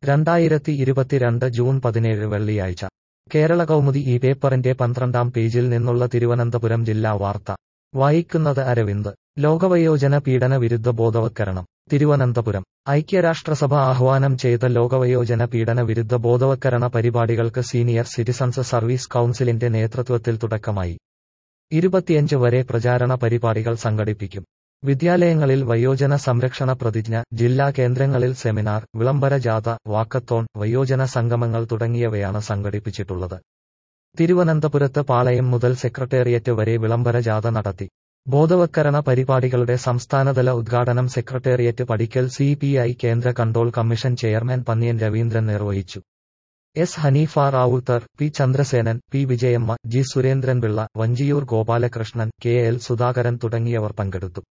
രണ്ടായിരത്തി ഇരുപത്തിരണ്ട് ജൂൺ പതിനേഴ് വെള്ളിയാഴ്ച കേരള കൗമുദി ഈ പേപ്പറിന്റെ പന്ത്രണ്ടാം പേജിൽ നിന്നുള്ള തിരുവനന്തപുരം ജില്ലാ വാർത്ത വായിക്കുന്നത് അരവിന്ദ് ലോകവയോജന പീഡന വിരുദ്ധ ബോധവത്കരണം തിരുവനന്തപുരം ഐക്യരാഷ്ട്രസഭ ആഹ്വാനം ചെയ്ത ലോകവയോജന പീഡന വിരുദ്ധ ബോധവത്കരണ പരിപാടികൾക്ക് സീനിയർ സിറ്റിസൺസ് സർവീസ് കൗൺസിലിന്റെ നേതൃത്വത്തിൽ തുടക്കമായി ഇരുപത്തിയഞ്ച് വരെ പ്രചാരണ പരിപാടികൾ സംഘടിപ്പിക്കും വിദ്യാലയങ്ങളിൽ വയോജന സംരക്ഷണ പ്രതിജ്ഞ ജില്ലാ കേന്ദ്രങ്ങളിൽ സെമിനാർ വിളംബര ജാഥ വാക്കത്തോൺ വയോജന സംഗമങ്ങൾ തുടങ്ങിയവയാണ് സംഘടിപ്പിച്ചിട്ടുള്ളത് തിരുവനന്തപുരത്ത് പാളയം മുതൽ സെക്രട്ടേറിയറ്റ് വരെ വിളംബര ജാഥ നടത്തി ബോധവത്കരണ പരിപാടികളുടെ സംസ്ഥാനതല ഉദ്ഘാടനം സെക്രട്ടേറിയറ്റ് പടിക്കൽ സി കേന്ദ്ര control commission chairman Panniyan Raveendran നിർവഹിച്ചു S Hanifa Rawther P Chandrasenan P Vijayamma G Surendran Pillai Vanchiyoor Gopalakrishnan K L Sudhakaran തുടങ്ങിയവർ പങ്കെടുത്തു